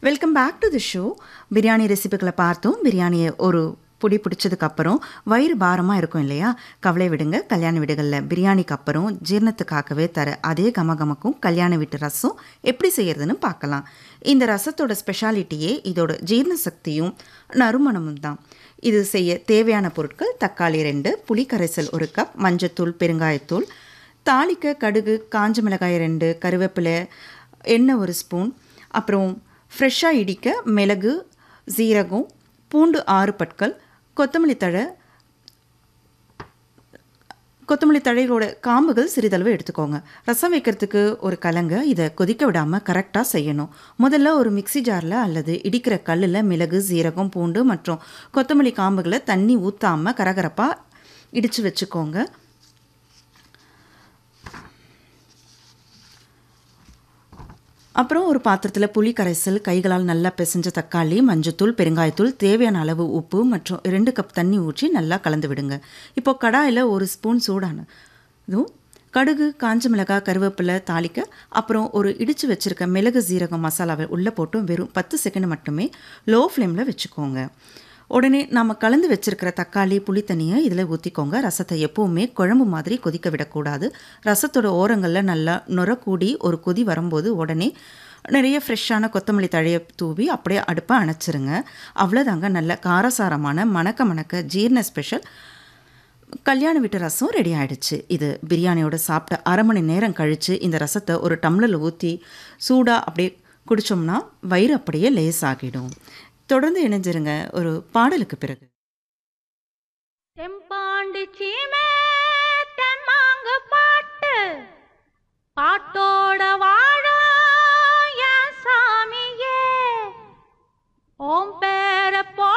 welcome back to the show biryani ரெசிபிகளை பார்த்தோம் பிரியாணியை ஒரு பொடி பிடிச்சதுக்கு அப்புறம் வயிறு பாரமாக இருக்கும் இல்லையா கவலை விடுங்க கல்யாண வீடுகளில் பிரியாணிக்கு அப்புறம் ஜீரணத்துக்காகவே தர அதே கமகமக்கும் கல்யாண வீட்டு ரசம் எப்படி செய்யறதுன்னு பார்க்கலாம் இந்த ரசத்தோட ஸ்பெஷாலிட்டியே இதோட ஜீரண சக்தியும் நறுமணமும் தான் இது செய்ய தேவையான பொருட்கள் தக்காளி ரெண்டு புளி கரைசல் ஒரு கப் மஞ்சத்தூள் பெருங்காயத்தூள் தாளிக்க கடுகு காஞ்ச மிளகாய் ரெண்டு கருவேப்பிலை எண்ணெய் ஒரு ஸ்பூன் அப்புறம் ஃப்ரெஷ்ஷாக இடிக்க மிளகு சீரகம் பூண்டு ஆறு பற்கள் கொத்தமல்லி தழை கொத்தமல்லி தழைகளோட காம்புகள் சிறிதளவு எடுத்துக்கோங்க ரசம் வைக்கிறதுக்கு ஒரு கலங்க இதை கொதிக்க விடாமல் கரெக்டாக செய்யணும் முதல்ல ஒரு மிக்ஸி ஜாரில் அல்லது இடிக்கிற கல்லில் மிளகு சீரகம் பூண்டு மற்றும் கொத்தமல்லி காம்புகளை தண்ணி ஊற்றாமல் கரகரப்பாக இடித்து வச்சுக்கோங்க அப்புறம் ஒரு பாத்திரத்தில் புளி கரைசல் கைகளால் நல்லா பிசைஞ்ச தக்காளி மஞ்சத்தூள் பெருங்காயத்தூள் தேவையான அளவு உப்பு மற்றும் ரெண்டு கப் தண்ணி ஊற்றி நல்லா கலந்து விடுங்க இப்போ கடாயில் ஒரு ஸ்பூன் சூடான இதுவும் கடுகு காஞ்ச மிளகாய் கருவேப்பிலை தாளிக்க அப்புறம் ஒரு இடித்து வச்சுருக்க மிளகு சீரகம் மசாலாவை உள்ளே போட்டு வெறும் பத்து செகண்ட் மட்டுமே லோ ஃப்ளேமில் வச்சுக்கோங்க உடனே நாம் கலந்து வச்சிருக்கிற தக்காளி புளி தண்ணியை இதில் ஊற்றிக்கோங்க ரசத்தை எப்போவுமே குழம்பு மாதிரி கொதிக்க விடக்கூடாது ரசத்தோட ஓரங்களில் நல்லா நுரக்கூடி ஒரு கொதி வரும்போது உடனே நிறைய ஃப்ரெஷ்ஷான கொத்தமல்லி தழையை தூவி அப்படியே அடுப்பை அணைச்சிருங்க அவ்வளோதாங்க நல்ல காரசாரமான மணக்க மணக்க ஜீரண ஸ்பெஷல் கல்யாண வீட்டு ரசம் ரெடி ஆயிடுச்சு இது பிரியாணியோட சாப்பிட்ட அரை மணி நேரம் கழித்து இந்த ரசத்தை ஒரு டம்ளரில் ஊற்றி சூடாக அப்படியே குடித்தோம்னா வயிறு அப்படியே லேஸ் ஆகிடும் தொடர்ந்து இணைஞ்சிருங்க ஒரு பாடலுக்கு பிறகு தெம்பாண்டு சீமே தெம்மாங்கு பாட்டு பாட்டோட வாழ என் சாமியே ஓம் பேர போ